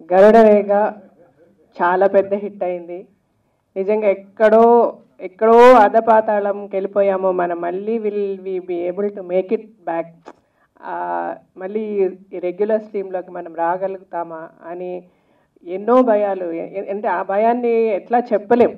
గరుడవేగ చాలా పెద్ద హిట్ అయింది నిజంగా ఎక్కడో ఎక్కడో అధపాతాళంకి వెళ్ళిపోయామో మనం మళ్ళీ will we be able to make it back మళ్ళీ ఈ రెగ్యులర్ స్ట్రీమ్లోకి మనం రాగలుగుతామా అని ఎన్నో భయాలు ఎ- అంటే ఆ భయాన్ని ఎట్లా చెప్పలేం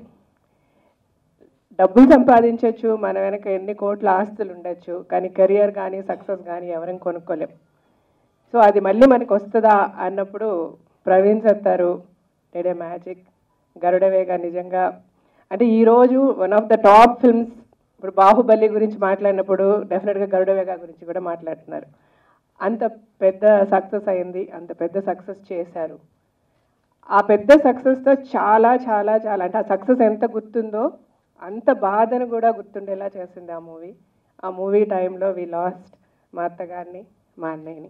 డబ్బులు సంపాదించవచ్చు మన వెనక ఎన్ని కోట్ల ఆస్తులు ఉండొచ్చు కానీ కెరియర్ కానీ సక్సెస్ కానీ ఎవరిని కొనుక్కోలేం సో అది మళ్ళీ మనకు వస్తుందా అన్నప్పుడు ప్రవీణ్ సత్తారు డెడే మ్యాజిక్ గరుడవేగ నిజంగా అంటే ఈరోజు one of the top films ఇప్పుడు బాహుబలి గురించి మాట్లాడినప్పుడు డెఫినెట్గా గరుడవేగ గురించి కూడా మాట్లాడుతున్నారు అంత పెద్ద సక్సెస్ అయింది అంత పెద్ద సక్సెస్ చేశారు ఆ పెద్ద సక్సెస్తో చాలా చాలా చాలా అంటే ఆ సక్సెస్ ఎంత గుర్తుందో అంత బాధను కూడా గుర్తుండేలా చేసింది ఆ మూవీ ఆ మూవీ టైంలో వి లాస్ట్ మా అత్తగారిని మా అన్నయ్యని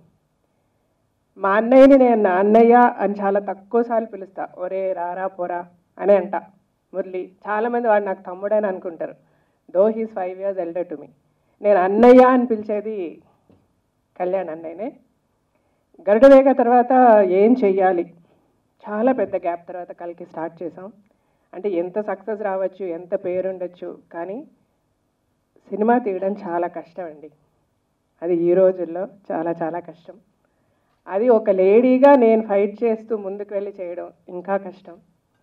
మా అన్నయ్యని నేను నా అన్నయ్య అని చాలా తక్కువ సార్లు పిలుస్తా ఒరే రారా పోరా అని అంట మురళి చాలామంది వాడు నాకు తమ్ముడని అనుకుంటారు though he's five years elder to me నేను అన్నయ్య అని పిలిచేది కళ్యాణ్ అన్నయ్యనే గరుడవేగ తర్వాత ఏం చెయ్యాలి చాలా పెద్ద గ్యాప్ తర్వాత కలికి స్టార్ట్ చేసాం అంటే ఎంత సక్సెస్ రావచ్చు ఎంత పేరు ఉండొచ్చు కానీ సినిమా తీయడం చాలా కష్టం అండి అది ఈ రోజుల్లో చాలా చాలా కష్టం అది ఒక లేడీగా నేను ఫైట్ చేస్తూ ముందుకు వెళ్ళి చేయడం ఇంకా కష్టం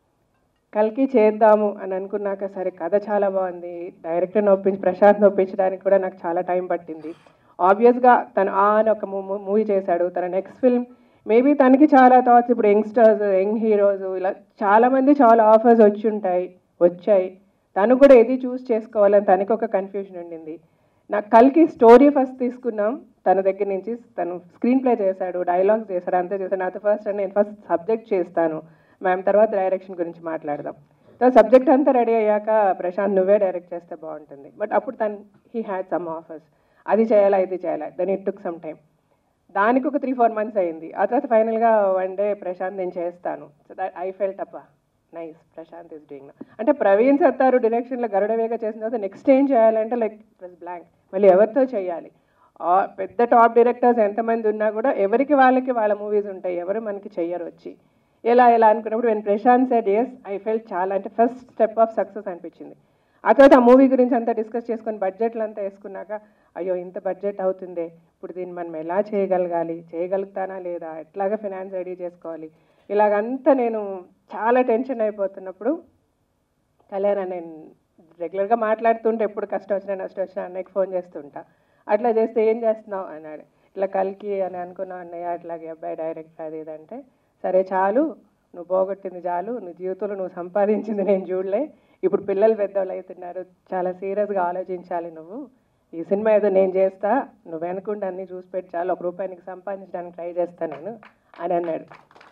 కలికి చేద్దాము అని అనుకున్నాక సరే కథ చాలా బాగుంది డైరెక్టర్ని ఒప్పించి ప్రశాంత్ని ఒప్పించడానికి కూడా నాకు చాలా టైం పట్టింది ఆబ్వియస్గా తను ఆ అని ఒక మూవీ చేశాడు తన నెక్స్ట్ ఫిల్మ్ మేబీ తనకి చాలా థాట్స్ ఇప్పుడు యంగ్స్టర్స్ యంగ్ హీరోస్ ఇలా చాలామంది చాలా ఆఫర్స్ వచ్చి ఉంటాయి వచ్చాయి తను కూడా ఏది చూస్ చేసుకోవాలని తనకి ఒక కన్ఫ్యూజన్ ఉండింది నాకు కలికి స్టోరీ ఫస్ట్ తీసుకున్నాం తన దగ్గర నుంచి తను స్క్రీన్ ప్లే చేశాడు డైలాగ్స్ చేశాడు అంతే చేశాడు నాతో ఫస్ట్ నేను ఫస్ట్ సబ్జెక్ట్ చేస్తాను మ్యామ్ తర్వాత డైరెక్షన్ గురించి మాట్లాడదాం తర్వాత సబ్జెక్ట్ అంతా రెడీ అయ్యాక ప్రశాంత్ నువ్వే డైరెక్ట్ చేస్తే బాగుంటుంది బట్ అప్పుడు తను హీ హ్యాడ్ సమ్ ఆఫర్స్ అది చేయాలా ఇది చేయాలా then it took some time దానికి ఒక త్రీ ఫోర్ మంత్స్ అయింది ఆ తర్వాత ఫైనల్గా వన్ డే ప్రశాంత్ నేను చేస్తాను సో దట్ ఐ ఫెల్ట్ అప్ప నైస్ ప్రశాంత్ ఇస్ డూయింగ్ అంటే ప్రవీణ్ సత్తారు డైరెక్షన్లో గరుడవేగ చేసిన తర్వాత నెక్స్ట్ ఏం చేయాలంటే లైక్ ప్లస్ బ్లాంక్ మళ్ళీ ఎవరితో చేయాలి ఆ పెద్ద టాప్ డైరెక్టర్స్ ఎంతమంది ఉన్నా కూడా ఎవరికి వాళ్ళకి వాళ్ళ మూవీస్ ఉంటాయి ఎవరు మనకి చెయ్యరు వచ్చి ఎలా ఎలా అనుకున్నప్పుడు నేను Prashanth said yes I felt చాలా అంటే ఫస్ట్ స్టెప్ ఆఫ్ సక్సెస్ అనిపించింది ఆ తర్వాత ఆ మూవీ గురించి అంతా డిస్కస్ చేసుకొని బడ్జెట్లు అంతా వేసుకున్నాక అయ్యో ఇంత బడ్జెట్ అవుతుందే ఇప్పుడు దీన్ని మనం ఎలా చేయగలగాలి చేయగలుగుతానా లేదా ఎట్లాగా ఫినాన్స్ రెడీ చేసుకోవాలి ఇలాగంతా నేను చాలా టెన్షన్ అయిపోతున్నప్పుడు కళ్యాణ్ నేను రెగ్యులర్గా మాట్లాడుతుంటే ఎప్పుడు కష్టం వచ్చినా నష్టం వచ్చినా అన్నయ్యకి ఫోన్ చేస్తుంటా అట్లా చేస్తే ఏం చేస్తున్నావు అన్నాడు ఇట్లా కలికి అని అనుకున్నావు అన్నయ్య అట్లాగే అబ్బాయి డైరెక్ట్ అది ఇది అంటే సరే చాలు నువ్వు పోగొట్టింది చాలు నువ్వు జీవితంలో నువ్వు సంపాదించింది నేను చూడలే ఇప్పుడు పిల్లలు పెద్దవాళ్ళు అవుతున్నారు చాలా సీరియస్గా ఆలోచించాలి నువ్వు ఈ సినిమా ఏదో నేను చేస్తా నువ్వు వెనకుండా అన్నీ చూసి పెట్టి చాలు ఒక రూపాయి నీకు సంపాదించడానికి ట్రై చేస్తా నేను అని అన్నాడు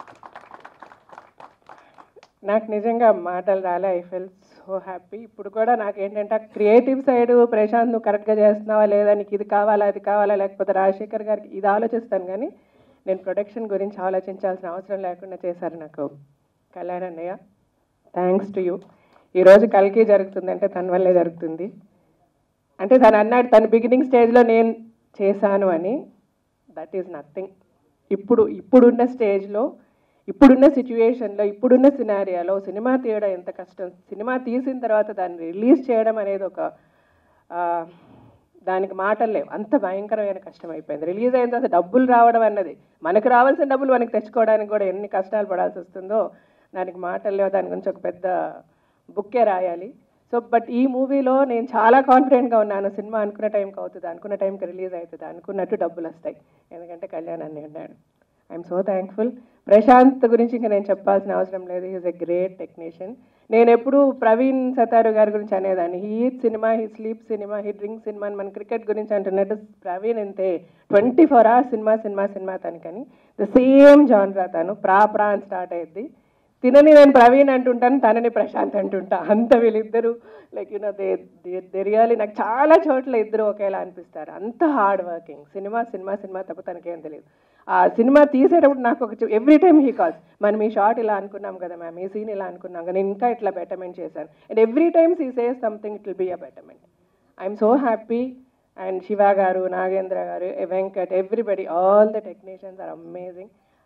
నాకు నిజంగా మాటలు రాలే ఐ ఫెల్ సో హ్యాపీ ఇప్పుడు కూడా నాకు ఏంటంటే క్రియేటివ్ సైడ్ ప్రశాంత్ నువ్వు కరెక్ట్గా చేస్తున్నావా లేదా నీకు ఇది కావాలా అది కావాలా లేకపోతే రాజశేఖర్ గారికి ఇది ఆలోచిస్తాను కానీ నేను ప్రొడక్షన్ గురించి ఆలోచించాల్సిన అవసరం లేకుండా చేశారు నాకు కళ్యాణ్ అన్నయ్య థ్యాంక్స్ టు యూ ఈరోజు కలికి జరుగుతుందంటే తన వల్లే జరుగుతుంది అంటే తను అన్నాడు తన బిగినింగ్ స్టేజ్లో నేను చేశాను అని దట్ ఈజ్ నథింగ్ ఇప్పుడు ఇప్పుడున్న స్టేజ్లో ఇప్పుడున్న సిచ్యువేషన్లో ఇప్పుడున్న సినారియాలో సినిమా తీయడం ఎంత కష్టం సినిమా తీసిన తర్వాత దాన్ని రిలీజ్ చేయడం అనేది ఒక ఆ, దానికి మాటలు లేవు అంత భయంకరమైన కష్టం అయిపోయింది రిలీజ్ అయిన తర్వాత డబ్బులు రావడం అన్నది మనకు రావాల్సిన డబ్బులు మనకి తెచ్చుకోవడానికి కూడా ఎన్ని కష్టాలు పడాల్సి వస్తుందో దానికి మాటలు లేవు దాని గురించి ఒక పెద్ద బుక్కే రాయాలి సో బట్ ఈ మూవీలో నేను చాలా కాన్ఫిడెంట్గా ఉన్నాను సినిమా అనుకున్న టైంకి అవుతుంది అనుకున్న టైంకి రిలీజ్ అవుతుంది అనుకున్నట్టు డబ్బులు వస్తాయి ఎందుకంటే కళ్యాణ్ అన్నీ ఉన్నాడు ఐఎమ్ సో థ్యాంక్ఫుల్ ప్రశాంత్ గురించి ఇంకా నేను చెప్పాల్సిన అవసరం లేదు ఈజ్ ఎ గ్రేట్ టెక్నీషియన్ నేను ఎప్పుడు ప్రవీణ్ సతారు గారి గురించి అనేదాన్ని he eat cinema he sleep cinema he drink cinema అని మన క్రికెట్ గురించి అంటున్నట్టు ప్రవీణ్ అంతే twenty four hours cinema cinema cinema తనకని ద సేమ్ జాన్రా తను ప్రా ప్రా అని స్టార్ట్ అయ్యింది తినని నేను ప్రవీణ్ అంటుంటాను తనని ప్రశాంత్ అంటుంటా అంత వీళ్ళిద్దరు like you know they they really నాకు చాలా చోట్ల ఇద్దరు ఒకేలా అనిపిస్తారు అంత hard working cinema cinema cinema తప్ప తనకేం తెలియదు ఆ సినిమా తీసేటప్పుడు నాకు ఒక ఎవ్రీ టైమ్ హీ కాల్స్ మనం ఈ షార్ట్ ఇలా అనుకున్నాం కదా మ్యామ్ ఈ సీన్ ఇలా అనుకున్నాం కదా నేను ఇంకా ఇట్లా బెటర్మెంట్ చేశాను and every times he says something it will be a betterment I'm so happy and Shiva garu Nagendra garu Venkat everybody all the technicians are amazing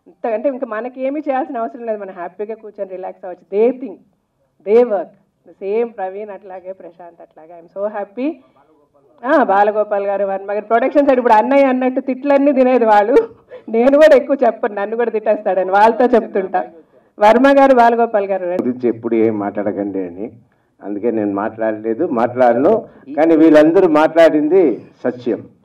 ఇంత అంటే ఇంకా మనకి ఏమీ చేయాల్సిన అవసరం లేదు మనం హ్యాపీగా కూర్చొని రిలాక్స్ అవ్వచ్చు they think they work same Praveen అట్లాగే ప్రశాంత్ అట్లాగే ఐఎమ్ సో హ్యాపీ బాలగోపాల్ గారు వర్మ గారు ప్రొడక్షన్ సైడ్ ఇప్పుడు అన్నయ్య అన్నట్టు తిట్లన్నీ తినేది వాళ్ళు నేను కూడా ఎక్కువ చెప్పను నన్ను కూడా తిట్టేస్తాడని వాళ్ళతో చెప్తుంటా వర్మ గారు బాలగోపాల్ గారు రండి. గురించి ఎప్పుడు ఏం మాట్లాడకండి అని అందుకే నేను మాట్లాడలేదు మాట్లాడను కానీ వీళ్ళందరూ మాట్లాడింది సత్యం